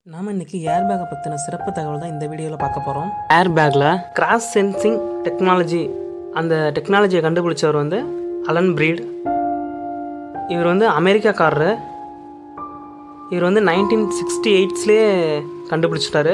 நாம் இன்னைக்கு ஏர் பேக்கை பற்றின சிறப்பு தகவல் தான் இந்த வீடியோவில் பார்க்க போகிறோம் ஏர் பேக்கில் கிராஸ் சென்சிங் டெக்னாலஜி அந்த டெக்னாலஜியை கண்டுபிடிச்சவர் வந்து அலன் பிரீட் இவர் வந்து அமெரிக்காக்காரரு இவர் வந்து நைன்டீன் சிக்ஸ்டி எயிட்ஸ்லேயே கண்டுபிடிச்சிட்டாரு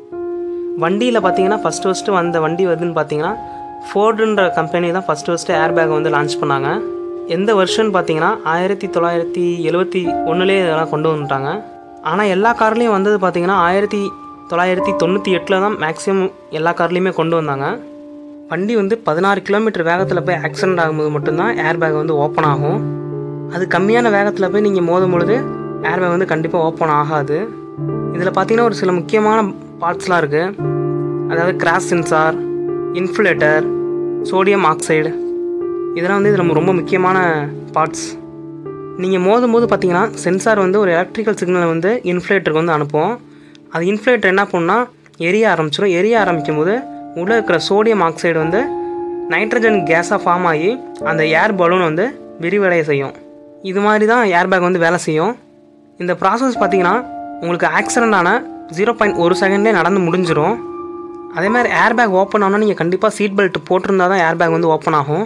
வண்டியில் பார்த்தீங்கன்னா ஃபஸ்ட்டு ஃபஸ்ட்டு வந்த வண்டி வருதுன்னு பார்த்தீங்கன்னா ஃபோர்டுன்ற கம்பெனி தான் ஃபஸ்ட்டு ஃபஸ்ட்டு ஏர் பேக்கை வந்து லான்ச் பண்ணாங்க எந்த வருஷம்னு பார்த்தீங்கன்னா ஆயிரத்தி தொள்ளாயிரத்தி எழுபத்தி ஒன்றுலேயே இதெல்லாம் கொண்டு வந்துட்டாங்க ஆனால் எல்லா கார்லேயும் வந்தது பார்த்தீங்கன்னா ஆயிரத்தி தொள்ளாயிரத்தி தொண்ணூற்றி எட்டில் தான் மேக்ஸிமம் எல்லா கார்லேயுமே கொண்டு வந்தாங்க வண்டி வந்து பதினாறு கிலோமீட்டர் வேகத்தில் போய் ஆக்சிடென்ட் ஆகும்போது மட்டும்தான் ஏர் பேக் வந்து ஓப்பன் ஆகும் அது கம்மியான வேகத்தில் போய் நீங்கள் மோதும் பொழுது ஏர் பேக் வந்து கண்டிப்பாக ஓப்பன் ஆகாது இதில் பார்த்தீங்கன்னா ஒரு சில முக்கியமான பார்ட்ஸ்லாம் இருக்குது அதாவது crash sensor inflator sodium oxide இதெல்லாம் வந்து இதில் ரொம்ப முக்கியமான பார்ட்ஸ் நீங்கள் மோதும் போது பார்த்தீங்கன்னா சென்சார் வந்து ஒரு எலக்ட்ரிக்கல் சிக்னலை வந்து இன்ஃப்ளேட்டருக்கு வந்து அனுப்பும் அது இன்ஃப்ளேட்டர் என்ன பண்ணால் எரிய ஆரம்பிச்சிடும் எரிய ஆரம்பிக்கும் போது உள்ளே இருக்கிற சோடியம் ஆக்சைடு வந்து நைட்ரஜன் கேஸாக ஃபார்ம் ஆகி அந்த ஏர் பலூன் வந்து விரிவடைய செய்யும் இது மாதிரி தான் ஏர் பேக் வந்து வேலை செய்யும் இந்த ப்ராசஸ் பார்த்தீங்கன்னா உங்களுக்கு ஆக்சிடென்ட் ஆன ஜீரோ பாயிண்ட் ஒரு செகண்ட்லேயே நடந்து முடிஞ்சிடும் அதே மாதிரி ஏர் பேக் ஓப்பன் ஆனால் நீங்கள் கண்டிப்பாக சீட் பெல்ட் போட்டிருந்தா தான் ஏர் பேக் வந்து ஓப்பன் ஆகும்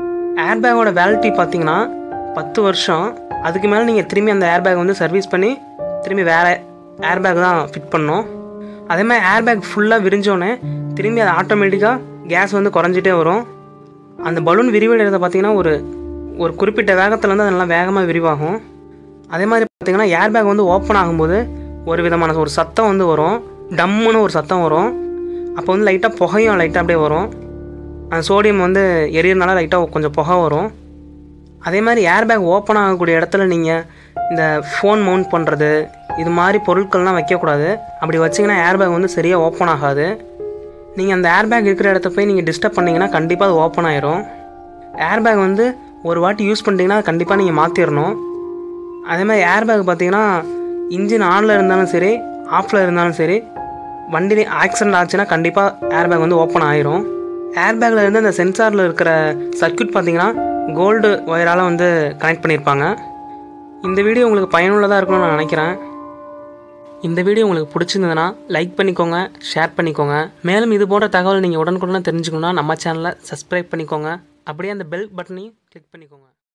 ஏர் பேக்கோட வேலிட்டி பார்த்தீங்கன்னா பத்து வருஷம் அதுக்கு மேலே நீங்கள் திரும்பி அந்த ஏர் பேக் வந்து சர்வீஸ் பண்ணி திரும்பி வேறு ஏர் பேக் தான் ஃபிட் பண்ணணும் அதே மாதிரி ஏர் பேக் ஃபுல்லாக விரிஞ்சோடனே திரும்பி அது ஆட்டோமேட்டிக்காக கேஸ் வந்து குறைஞ்சிட்டே வரும் அந்த பலூன் விரிவடைகிறத பார்த்தீங்கன்னா ஒரு ஒரு குறிப்பிட்ட வேகத்தில் வந்து அதெல்லாம் வேகமாக விரிவாகும் அதே மாதிரி பார்த்தீங்கன்னா ஏர் பேக் வந்து ஓப்பன் ஆகும்போது ஒரு விதமான ஒரு சத்தம் வந்து வரும் டம்முன்னு ஒரு சத்தம் வரும் அப்போ வந்து லைட்டாக புகையும் லைட்டாக அப்படியே வரும் அந்த சோடியம் வந்து எரியறனால லைட்டாக கொஞ்சம் புகை வரும் அதே மாதிரி ஏர் பேக் ஓப்பன் ஆகக்கூடிய இடத்துல நீங்கள் இந்த ஃபோன் மவுண்ட் பண்ணுறது இது மாதிரி பொருட்கள்லாம் வைக்கக்கூடாது அப்படி வச்சிங்கன்னா ஏர் பேக் வந்து சரியாக ஓப்பன் ஆகாது நீங்கள் அந்த ஏர் பேக் இருக்கிற இடத்த போய் நீங்கள் டிஸ்டர்ப் பண்ணிங்கன்னா கண்டிப்பாக அது ஓப்பன் ஆயிரும் ஏர் பேக் வந்து ஒரு வாட்டி யூஸ் பண்ணிட்டீங்கன்னா கண்டிப்பாக நீங்கள் மாற்றிடணும் அதே மாதிரி ஏர் பேக் பார்த்தீங்கன்னா இன்ஜின் ஆனில் இருந்தாலும் சரி ஆஃபில் இருந்தாலும் சரி வண்டி ஆக்சிடென்ட் ஆச்சுன்னா கண்டிப்பாக ஏர் பேக் வந்து ஓப்பன் ஆயிரும் ஏர் பேக்கில் இருந்து அந்த சென்சாரில் இருக்கிற சர்க்யூட் பார்த்தீங்கன்னா கோல்டு ஒயரால் வந்து கனெக்ட் பண்ணியிருப்பாங்க இந்த வீடியோ உங்களுக்கு பயனுள்ளதாக இருக்கும்னு நான் நினைக்கிறேன் இந்த வீடியோ உங்களுக்கு பிடிச்சிருந்ததுன்னா லைக் பண்ணிக்கோங்க ஷேர் பண்ணிக்கோங்க மேலும் இது போன்ற தகவல் நீங்கள் உடனுக்குடனே தெரிஞ்சுக்கணுன்னா நம்ம சேனலை சப்ஸ்கிரைப் பண்ணிக்கோங்க அப்படியே அந்த பெல் பட்டனையும் கிளிக் பண்ணிக்கோங்க